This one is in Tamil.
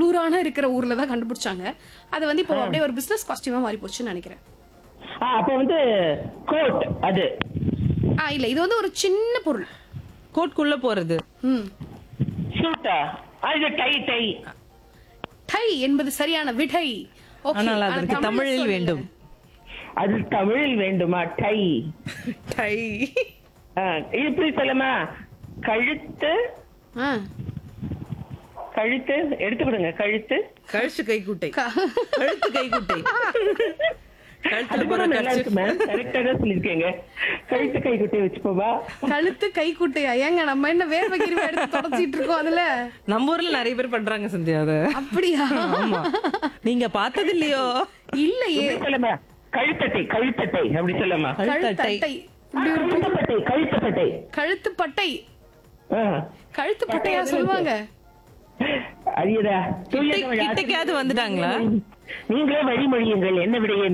குளிரான இருக்கிற ஊர்ல தான் கண்டுபிடிச்சாங்க அது வந்து இப்போ அப்படியே ஒரு பிசினஸ் காஸ்டியூமா மாறி போச்சுன்னு நினைக்கிறேன் ஆ அப்ப வந்து கோட் அது ஆ இல்ல இது வந்து ஒரு சின்ன பொருள் கோட்குள்ள போறது ம் ஷூட்டா அது டை டை டை என்பது சரியான விடை Okay, ஆனால் ஆனா அதற்கு தமிழ்ல தமிழில் சொல்லுங்க. வேண்டும் அது தமிழில் வேண்டுமா டை டை ஆ, இப்படி சொல்லுமா கழுத்து ஆ. கழுத்து எடுத்து விடுங்க கழுத்து கழுத்து கைக்குட்டை க- கழுத்து கைக்குட்டை கழுத்துல அது கூட போற நல்லா கர்ச்சீஃப். இருக்கு மேம் கரெக்டா தான் சொல்லிருக்கீங்க கழுத்து கை குட்டி வச்சுப்போமா கழுத்து கை குட்டையா ஏங்க நம்ம என்ன வேர்வை கிருவி எடுத்து தொடச்சிட்டு இருக்கோம் அதுல நம்ம ஊர்ல நிறைய பேர் பண்றாங்க சந்தியா அத அப்படியா ஆமா நீங்க பார்த்தது இல்லையோ இல்லையே இப்படி சொல்லுமா கழுத்தட்டை கழுத்தட்டை அப்படி சொல்லுமா கழுத்தட்டை கழுத்தட்டை இப்படி ஒரு கழுத்தப்பட்டை கழுத்தப்பட்டை கழுத்து பட்டை ஆ. கழுத்து பட்டையா சொல்லுவாங்க அரியதா கிட்ட- கிட்டக்கையாவது வந்துட்டாங்களா நீங்களே வழிமொழியுங்கள் என்ன விடையே